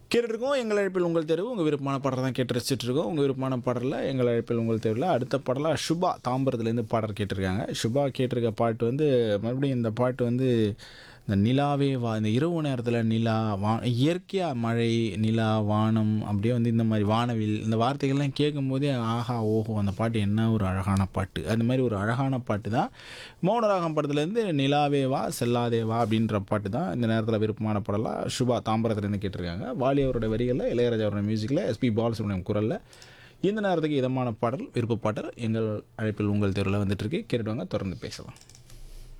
கேட்டுருக்கோம் எங்கள் அழைப்பில் உங்கள் தேர்வு உங்கள் விருப்பமான பாடல் தான் கேட்டு ரசிச்சுட்டு இருக்கோம் உங்கள் விருப்பமான பாடலில் எங்கள் அழைப்பில் உங்கள் தேர்வில் அடுத்த பாடலாக சுபா தாம்பரத்துலேருந்து பாடல் கேட்டிருக்காங்க சுபா கேட்டிருக்க பாட்டு வந்து மறுபடியும் இந்த பாட்டு வந்து இந்த நிலாவே வா இந்த இரவு நேரத்தில் நிலா வா இயற்கையாக மழை நிலா வானம் அப்படியே வந்து இந்த மாதிரி வானவில் இந்த வார்த்தைகள்லாம் கேட்கும்போதே ஆஹா ஓஹோ அந்த பாட்டு என்ன ஒரு அழகான பாட்டு அந்த மாதிரி ஒரு அழகான பாட்டு தான் மௌனராகம் படத்துலேருந்து நிலாவே வா செல்லாதே வா அப்படின்ற பாட்டு தான் இந்த நேரத்தில் விருப்பமான பாடலாக சுபா தாம்பரத்துலேருந்து கேட்டிருக்காங்க வாலி அவரோட வரிகளில் இளையராஜா அவரோட மியூசிக்கில் எஸ்பி பாலசுப்ரமணியம் குரலில் இந்த நேரத்துக்கு இதமான பாடல் விருப்ப பாடல் எங்கள் அழைப்பில் உங்கள் தெருவில் வந்துட்டு இருக்கு கேட்டுடுவாங்க தொடர்ந்து பேசலாம்